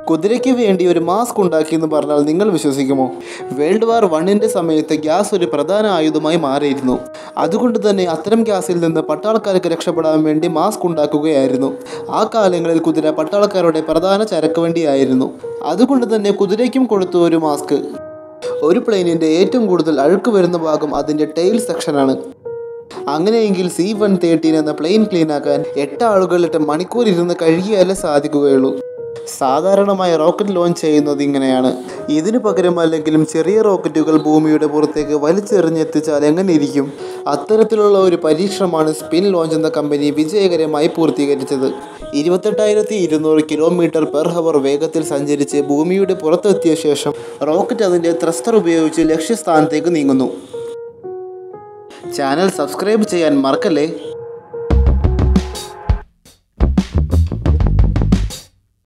കുതിരയ്ക്ക് വേണ്ടി ഒരു മാസ്ക് ഉണ്ടാക്കിയെന്ന് പറഞ്ഞാൽ നിങ്ങൾ വിശ്വസിക്കുമോ വേൾഡ് വാർ വണ്ണിൻ്റെ സമയത്ത് ഗ്യാസ് ഒരു പ്രധാന ആയുധമായി മാറിയിരുന്നു അതുകൊണ്ട് തന്നെ അത്തരം ഗ്യാസിൽ നിന്ന് പട്ടാളക്കാർക്ക് രക്ഷപ്പെടാൻ വേണ്ടി മാസ്ക് ഉണ്ടാക്കുകയായിരുന്നു ആ കാലങ്ങളിൽ കുതിര പട്ടാളക്കാരുടെ പ്രധാന ചരക്ക് വണ്ടിയായിരുന്നു അതുകൊണ്ട് തന്നെ കുതിരയ്ക്കും കൊടുത്തു ഒരു മാസ്ക് ഒരു പ്ലെയിനിൻ്റെ ഏറ്റവും കൂടുതൽ അഴുക്ക് വരുന്ന ഭാഗം അതിൻ്റെ ടെയിൽ സെക്ഷനാണ് അങ്ങനെയെങ്കിൽ സി വൺ തേർട്ടീൻ എന്ന പ്ലെയിൻ ക്ലീൻ ആക്കാൻ എട്ട് ആളുകളിട്ട് മണിക്കൂർ ഇരുന്ന് കഴുകിയാലേ സാധിക്കുകയുള്ളൂ സാധാരണമായി റോക്കറ്റ് ലോഞ്ച് ചെയ്യുന്നത് ഇങ്ങനെയാണ് ഇതിനു പകരം അല്ലെങ്കിലും ചെറിയ റോക്കറ്റുകൾ ഭൂമിയുടെ പുറത്തേക്ക് വലിച്ചെറിഞ്ഞെത്തിച്ചാൽ എങ്ങനെ ഇരിക്കും അത്തരത്തിലുള്ള ഒരു പരീക്ഷണമാണ് സ്പിൻ ലോഞ്ച് എന്ന കമ്പനി വിജയകരമായി പൂർത്തീകരിച്ചത് ഇരുപത്തെട്ടായിരത്തി ഇരുന്നൂറ് കിലോമീറ്റർ പെർ ഹവർ വേഗത്തിൽ സഞ്ചരിച്ച് ഭൂമിയുടെ പുറത്തെത്തിയ ശേഷം റോക്കറ്റ് അതിൻ്റെ ത്രസ്റ്റർ ഉപയോഗിച്ച് ലക്ഷ്യസ്ഥാനത്തേക്ക് നീങ്ങുന്നു ചാനൽ സബ്സ്ക്രൈബ് ചെയ്യാൻ മറക്കല്ലേ